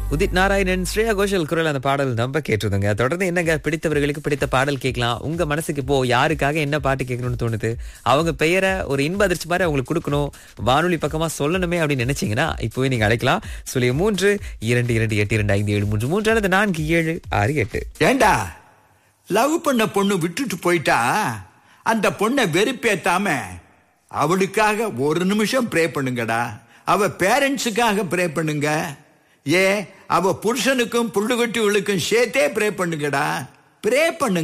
உதித் நாராயணன் ஸ்ரேயா கோஷல் குரல் அந்த பாடல் நம்ம கேட்டிருந்தோங்க தொடர்ந்து என்னங்க பிடித்தவர்களுக்கு பிடித்த பாடல் கேட்கலாம் உங்க மனசுக்கு இப்போ யாருக்காக என்ன பாட்டு கேட்கணும்னு தோணுது அவங்க பெயரை ஒரு இன்ப அதிர்ச்சி மாதிரி அவங்களுக்கு கொடுக்கணும் வானொலி பக்கமா சொல்லணுமே அப்படின்னு நினைச்சீங்கன்னா இப்போவே நீங்க அழைக்கலாம் சொல்லி மூன்று இரண்டு இரண்டு எட்டு இரண்டு ஐந்து ஏழு மூன்று மூன்று அல்லது நான்கு ஏழு ஆறு எட்டு ஏண்டா லவ் பண்ண பொண்ணு விட்டுட்டு போயிட்டா அந்த பொண்ணை வெறுப்பேத்தாம அவளுக்காக ஒரு நிமிஷம் ப்ரே பண்ணுங்கடா அவ பேரண்ட்ஸுக்காக ப்ரே பண்ணுங்க ஏ அவ புருஷனுக்கும் புள்ளுகுட்டிகளுக்கும் சேர்த்தே ப்ரே பண்ணுங்கடா ப்ரே பண்ணுங்க